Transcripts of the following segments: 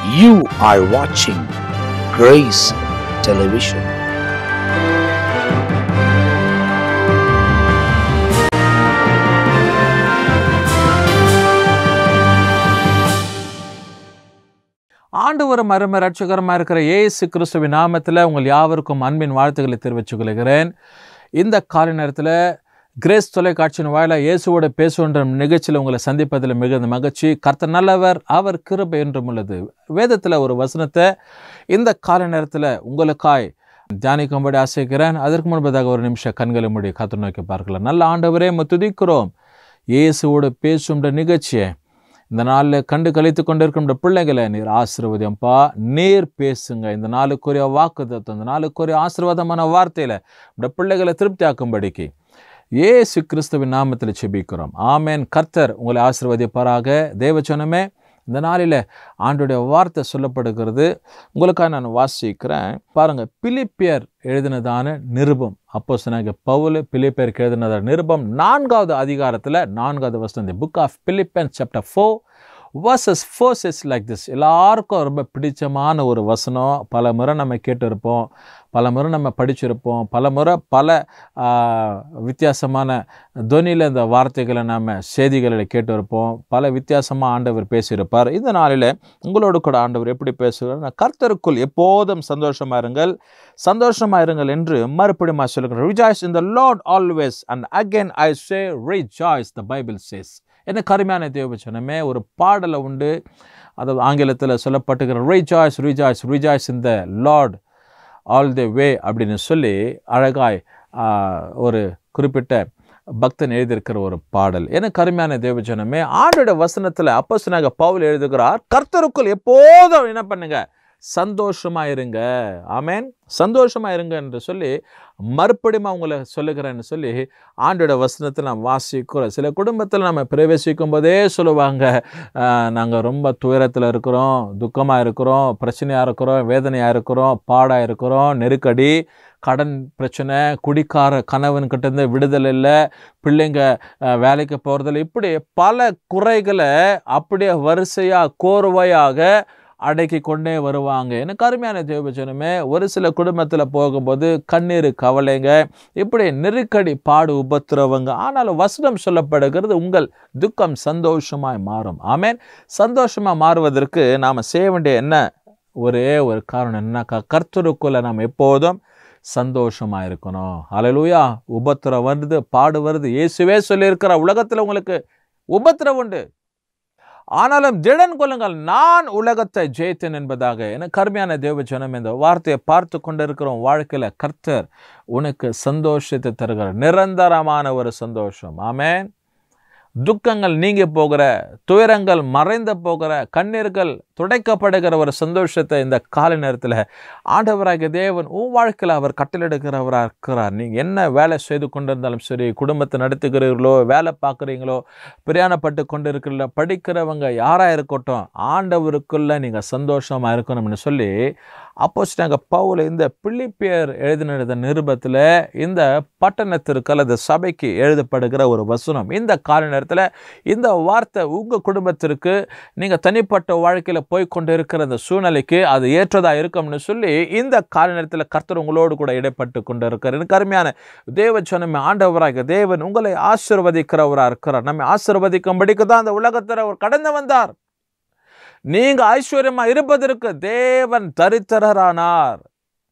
You are watching Grace Television. ஆண்டவரும் அருமை ரட்சகரமாக இருக்கிற இயேசு கிறிஸ்துவின் நாமத்தில் உங்கள் யாவருக்கும் அன்பின் வாழ்த்துக்களை தெரிவித்துக் கொள்கிறேன் இந்த காலை நேரத்தில் கிரேஸ் தொலைக்காட்சியின் வாயிலாக இயேசுவோட பேசுகின்ற நிகழ்ச்சியில் உங்களை சந்திப்பதில் மிகுந்த மகிழ்ச்சி கர்த்தர் நல்லவர் அவர் கிருபை என்றும் உள்ளது வேதத்தில் ஒரு வசனத்தை இந்த காலை நேரத்தில் உங்களுக்காய் தியானிக்கும்படி ஆசைக்கிறேன் அதற்கு முன்பதாக ஒரு நிமிஷம் கண்களை மூடி காத்து நோக்கி பார்க்கலாம் நல்ல ஆண்டவரே நம்ம துதிக்கிறோம் இயேசுவோட பேசுகின்ற நிகழ்ச்சியை இந்த நாளில் கண்டு கழித்து கொண்டிருக்கின்ற பிள்ளைகளை நீர் ஆசீர்வதியம்ப்பா நீர் பேசுங்க இந்த நாளுக்குரிய வாக்குத்தத்தம் இந்த நாளுக்குரிய ஆசீர்வாதமான வார்த்தையில் இந்த பிள்ளைகளை திருப்தியாக்கும்படிக்கு ஏசு கிறிஸ்துவின் நாமத்தில் செபிக்கிறோம் ஆமேன் கர்த்தர் உங்களை ஆசீர்வதிப்பாராக தேவச்சனமே இந்த நாளில் ஆண்டுடைய வார்த்தை சொல்லப்படுகிறது உங்களுக்காக நான் வாசிக்கிறேன் பாருங்க பிலிப்பியர் எழுதினதான நிருபம் அப்போ சொன்னாங்க பவுல் பிலிப்பியருக்கு எழுதினதான நிருபம் நான்காவது அதிகாரத்தில் நான்காவது வசனம் book of Philippian chapter four verses fours is like this எல்லாருக்கும் ரொம்ப பிடிச்சமான ஒரு வசனம் பல முறை நம்ம கேட்டிருப்போம் பல முறை நம்ம படிச்சிருப்போம் பல முறை பல வித்தியாசமான துவனியில் இந்த வார்த்தைகளை நாம் செய்திகளில் கேட்டிருப்போம் பல வித்தியாசமாக ஆண்டவர் பேசியிருப்பார் இந்த நாளில் உங்களோடு கூட ஆண்டவர் எப்படி பேசுகிறார் கர்த்தருக்குள் எப்போதும் சந்தோஷமாக இருங்கள் சந்தோஷமாக இருங்கள் என்று மறுபடியும் சொல்லுகிறேன் rejoice in the Lord always and again I say rejoice the Bible says என்ன கருமையான தேவச்சனமே ஒரு பாடலை உண்டு அதாவது ஆங்கிலத்தில் சொல்லப்பட்டுக்கிற ரீஜாய்ஸ் ரீஜாய்ஸ் ரீஜாய்ஸ் இந்த லார்ட் ஆல் தி வே அப்படின்னு சொல்லி அழகாய் ஒரு குறிப்பிட்ட பக்தன் எழுதியிருக்கிற ஒரு பாடல் ஏன்னா கருமையான தேவஜனமே ஆண்டோட வசனத்தில் அப்போ சொன்னாங்க பவுல் எழுதுகிறார் கர்த்தருக்குள் எப்போதும் என்ன பண்ணுங்க சந்தோஷமா இருங்க ஆமேன் சந்தோஷமா இருங்க என்று சொல்லி மறுபடியும் அவங்கள சொல்லுகிறேன்னு சொல்லி ஆண்டோட வசனத்தில் நான் வாசிக்கிறோம் சில குடும்பத்தில் நம்ம பிரவேசிக்கும் போதே சொல்லுவாங்க நாங்கள் ரொம்ப துயரத்தில் இருக்கிறோம் துக்கமாக இருக்கிறோம் பிரச்சனையாக இருக்கிறோம் வேதனையாக இருக்கிறோம் பாடாக இருக்கிறோம் நெருக்கடி கடன் பிரச்சனை குடிக்கார கணவன்கிட்டேருந்து விடுதலை இல்லை பிள்ளைங்க வேலைக்கு போகிறதில்ல இப்படி பல குறைகளை அப்படியே வரிசையாக கோர்வையாக அடக்கி கொண்டே வருவாங்க எனக்கு அருமையான தேவச்சனமே ஒரு சில குடும்பத்தில் போகும்போது கண்ணீர் கவலைங்க இப்படி நெருக்கடி பாடு உபத்திரவங்க ஆனாலும் வசனம் சொல்லப்படுகிறது உங்கள் துக்கம் சந்தோஷமாய் மாறும் ஆமேன் சந்தோஷமாக மாறுவதற்கு நாம் செய்ய வேண்டிய என்ன ஒரே ஒரு காரணம் என்னக்கா கர்த்தருக்குள்ள நாம் எப்போதும் சந்தோஷமாக இருக்கணும் அலலூயா உபத்திரம் வருது பாடு வருது இயேசுவே சொல்லியிருக்கிற உலகத்தில் உங்களுக்கு உபத்திரம் உண்டு ஆனாலும் திடன் கொள்ளுங்கள் நான் உலகத்தை ஜெயித்தேன் என்பதாக என கருமையான தேவஜனம் இந்த வார்த்தையை பார்த்து கொண்டிருக்கிறோம் வாழ்க்கையில் கர்த்தர் உனக்கு சந்தோஷத்தை தருகிறார் நிரந்தரமான ஒரு சந்தோஷம் ஆமேன் துக்கங்கள் நீங்கி போகிற துயரங்கள் மறைந்து போகிற கண்ணீர்கள் துடைக்கப்படுகிற ஒரு சந்தோஷத்தை இந்த கால நேரத்தில் ஆண்டவராகிய தேவன் உன் வாழ்க்கையில் அவர் கட்டளெடுக்கிறவராக இருக்கிறார் நீங்கள் என்ன வேலை செய்து கொண்டிருந்தாலும் சரி குடும்பத்தை நடத்துகிறீர்களோ வேலை பார்க்குறீங்களோ பிரயாணப்பட்டு கொண்டு இருக்கிறீங்களோ படிக்கிறவங்க யாராக இருக்கட்டும் ஆண்டவருக்குள்ளே நீங்கள் சந்தோஷமாக இருக்கணும்னு சொல்லி அப்போ நாங்கள் பவுல இந்த பிள்ளிப்பியர் எழுதின நிருபத்தில் இந்த பட்டணத்திற்கு அல்லது சபைக்கு எழுதப்படுகிற ஒரு வசனம் இந்த கால நேரத்தில் இந்த வார்த்தை உங்கள் குடும்பத்திற்கு நீங்கள் தனிப்பட்ட வாழ்க்கையில் போய் கொண்டு இருக்கிற அந்த சூழ்நிலைக்கு அது ஏற்றதாக இருக்கும்னு சொல்லி இந்த கால நேரத்தில் கர்த்தர் உங்களோடு கூட இடைப்பட்டு கொண்டு இருக்கிறார் எனக்கு அருமையான தேவ சொன்ன ஆண்டவராக தேவன் உங்களை ஆசிர்வதிக்கிறவராக இருக்கிறார் நம்மை ஆசிர்வதிக்கும்படிக்கு தான் அந்த உலகத்தில் அவர் கடந்து வந்தார் நீங்க ஐஸ்வர்யமா இருப்பதற்கு தேவன் தரித்திரரானார்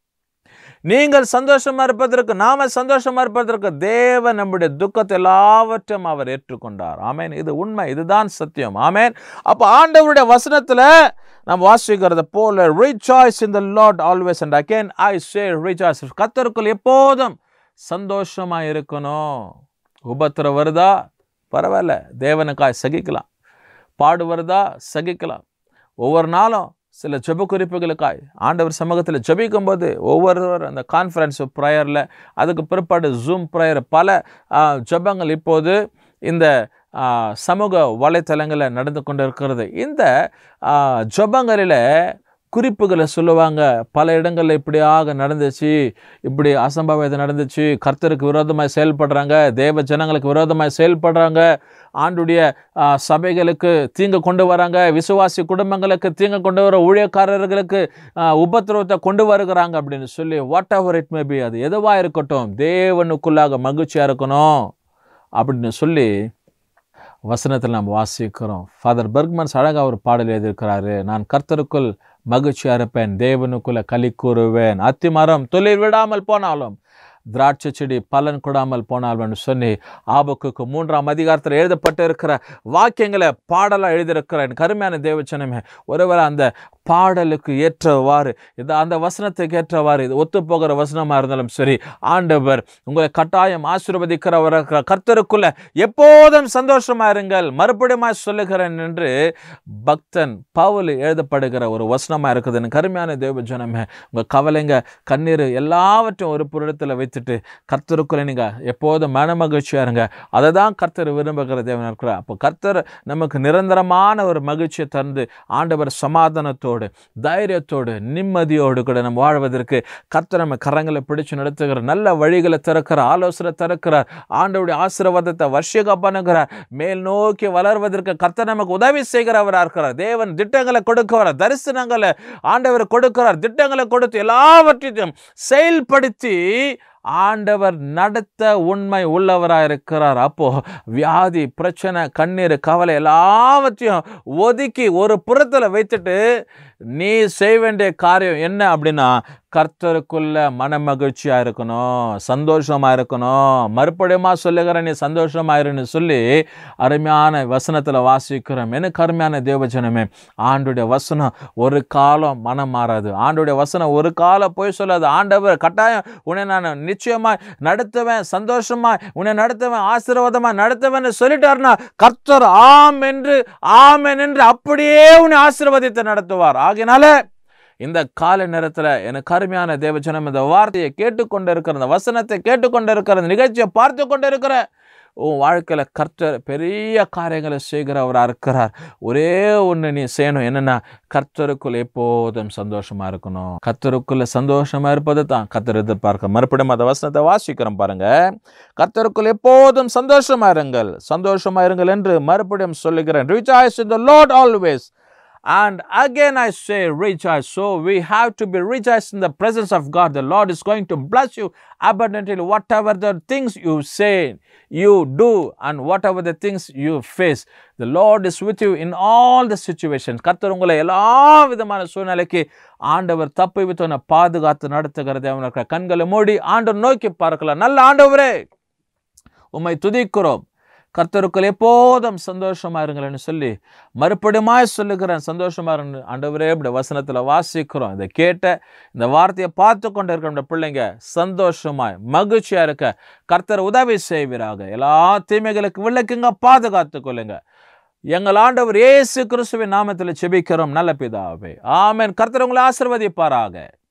நீங்கள் சந்தோஷமா இருப்பதற்கு நாம சந்தோஷமா இருப்பதற்கு தேவன் நம்முடைய துக்கத்தை எல்லாவற்றையும் அவர் ஏற்றுக்கொண்டார் ஆமேன் இது உண்மை இதுதான் சத்தியம் ஆமேன் அப்ப ஆண்டவருடைய வசனத்துல நாம் வாசிக்கிறத போல rejoice in the Lord always and again I say rejoice கத்தருக்குள் எப்போதும் சந்தோஷமா இருக்கணும் உபத்திரம் வருதா பரவாயில்ல தேவனுக்காய் சகிக்கலாம் பாடு வருதா சகிக்கலாம் ஒவ்வொரு நாளும் சில ஜெப குறிப்புகளுக்காய் ஆண்டவர் சமூகத்தில் ஜபிக்கும் போது ஒவ்வொருவர் அந்த கான்ஃபரன்ஸ் ப்ரேயரில் அதுக்கு பிற்பாடு ஜூம் ப்ரேயர் பல ஜபங்கள் இப்போது இந்த சமூக வலைத்தளங்களில் நடந்து கொண்டு இருக்கிறது இந்த ஜபங்களில் குறிப்புகளை சொல்லுவாங்க பல இடங்களில் இப்படியாக நடந்துச்சு இப்படி அசம்பாவிதம் நடந்துச்சு கர்த்தருக்கு விரோதமாக செயல்படுறாங்க தேவ ஜனங்களுக்கு விரோதமாக செயல்படுறாங்க ஆண்டுடைய ஆ, சபைகளுக்கு தீங்கு கொண்டு வராங்க விசுவாசி குடும்பங்களுக்கு தீங்கு கொண்டு வர ஊழியக்காரர்களுக்கு ஆ, உபத்திரவத்தை கொண்டு வருகிறாங்க அப்படின்னு சொல்லி whatever it may be அது எதுவாக இருக்கட்டும் தேவனுக்குள்ளாக மகிழ்ச்சியாக இருக்கணும் அப்படின்னு சொல்லி வசனத்தில் நாம் வாசிக்கிறோம் ஃபாதர் பர்க்மன்ஸ் அழகாக ஒரு பாடல் எழுதியிருக்கிறாரு நான் கர்த்தருக்குள் மகிழ்ச்சியாக இருப்பேன் தேவனுக்குள்ள களி கூறுவேன் அத்திமரம் தொழில் விடாமல் போனாலும் திராட்சை செடி பலன் கொடாமல் போனாலும் சொல்லி ஆபக்குக்கு மூன்றாம் அதிகாரத்தில் எழுதப்பட்டு இருக்கிற வாக்கியங்களை பாடலாக எழுதியிருக்கிற என் கருமையான தேவச்சனமே ஒருவேளை அந்த பாடலுக்கு ஏற்றவாறு இது அந்த வசனத்துக்கு ஏற்றவாறு இது ஒத்து போகிற வசனமாக இருந்தாலும் சரி ஆண்டவர் உங்களை கட்டாயம் ஆசீர்வதிக்கிறவர் இருக்கிற கர்த்தருக்குள்ள எப்போதும் சந்தோஷமா இருங்கள் மறுபடியும் சொல்லுகிறேன் என்று பக்தன் பவுல் எழுதப்படுகிற ஒரு வசனமா இருக்குது எனக்கு கருமையான தேவ ஜனமே உங்க கவலைங்க கண்ணீர் எல்லாவற்றையும் ஒரு புறத்தில் வைத்துட்டு கர்த்தருக்குள்ள நீங்க எப்போதும் மனமகிழ்ச்சியா இருங்க அதை தான் கர்த்தர் விரும்புகிற தேவன் இருக்கிறார் அப்போ கர்த்தர் நமக்கு நிரந்தரமான ஒரு மகிழ்ச்சியை தந்து ஆண்டவர் சமாதானத்தோடு தைரியத்தோடு நிம்மதியோடு கூட நம்ம வாழ்வதற்கு கர்த்தர் நம்ம கரங்களை பிடிச்சு நடத்துகிற நல்ல வழிகளை திறக்கிற ஆலோசனை திறக்கிறார் ஆண்டவருடைய ஆசீர்வாதத்தை வர்ஷிக பண்ணுகிறார் மேல் நோக்கி வளர்வதற்கு கர்த்தர் நமக்கு உதவி செய்கிறவராக இருக்கிறார் தேவன் திட்டங்களை கொடுக்கிறார் தரிசனங்களை ஆண்டவர் கொடுக்கிறார் திட்டங்களை கொடுத்து எல்லாவற்றையும் செயல்படுத்தி ஆண்டவர் நடத்த உண்மை உள்ளவராக இருக்கிறார் அப்போ வியாதி பிரச்சனை கண்ணீர் கவலை எல்லாவற்றையும் ஒதுக்கி ஒரு புறத்தில் வைத்துட்டு நீ செய்ய வேண்டிய காரியம் என்ன அப்படின்னா கர்த்தருக்குள்ள மன மகிழ்ச்சியா இருக்கணும் சந்தோஷமா இருக்கணும் மறுபடியுமா சொல்லுகிற நீ சந்தோஷமா இருன்னு சொல்லி அருமையான வசனத்துல வாசிக்கிறோம் எனக்கு அருமையான தேவஜனமே ஆண்டுடைய வசனம் ஒரு காலம் மனம் மாறாது ஆண்டுடைய வசனம் ஒரு காலம் போய் சொல்லாது ஆண்டவர் கட்டாயம் உன்னை நான் நிச்சயமா நடத்துவேன் சந்தோஷமா உன்னை நடத்துவேன் ஆசீர்வாதமா நடத்துவேன்னு சொல்லிட்டாருன்னா கர்த்தர் ஆம் என்று ஆமென் என்று அப்படியே உன்னை ஆசீர்வதித்து நடத்துவார் ஆகையினால இந்த கால நேரத்தில் எனக்கு அருமையான தேவச்சனம் இந்த வார்த்தையை கேட்டுக்கொண்டு இருக்கிற இந்த வசனத்தை கேட்டுக்கொண்டு இருக்கிற இந்த நிகழ்ச்சியை பார்த்து கொண்டு இருக்கிற உன் வாழ்க்கையில் கர்த்தர் பெரிய காரியங்களை செய்கிறவராக இருக்கிறார் ஒரே ஒன்று நீ செய்யணும் என்னென்னா கர்த்தருக்குள் எப்போதும் சந்தோஷமா இருக்கணும் கர்த்தருக்குள்ள சந்தோஷமா இருப்பது தான் கர்த்தர் எதிர்பார்க்க மறுபடியும் அந்த வசனத்தை வாசிக்கிறோம் பாருங்க கர்த்தருக்குள் எப்போதும் சந்தோஷமா இருங்கள் சந்தோஷமா இருங்கள் என்று மறுபடியும் சொல்லுகிறேன் rejoice in the Lord always And again I say, rejoice. So we have to be rejoiced in the presence of God. The Lord is going to bless you abundantly, whatever the things you say, you do, and whatever the things you face. The Lord is with you in all the situations. கர்த்தர் உங்களை எல்லா விதமான சூழ்நிலைக்கு ஆண்டவர் தப்பி வித்தவனை பாதுகாத்து நடத்துகிற தேவனுக்கு கண்களை மூடி ஆண்டவர் நோக்கி பார்க்கலாம் நல்ல ஆண்டவரே உம்மை துதிக்கிறோம் கர்த்தருக்குள் எப்போதும் சந்தோஷமா இருங்களேன்னு சொல்லி மறுபடியுமாய் சொல்லுகிறேன் சந்தோஷமா இருங்க ஆண்டவரே இப்படி வசனத்துல வாசிக்கிறோம் இதை கேட்ட இந்த வார்த்தையை பார்த்து கொண்டு இருக்கிற இந்த பிள்ளைங்க சந்தோஷமாய் மகிழ்ச்சியா இருக்க கர்த்தர் உதவி செய்வீராக எல்லா தீமைகளுக்கு விளக்குங்க பாதுகாத்து கொள்ளுங்க எங்கள் ஆண்டவர் இயேசு கிறிஸ்துவின் நாமத்தில் செபிக்கிறோம் நல்ல பிதாவே ஆமென் கர்த்தர் உங்களை ஆசிர்வதிப்பாராக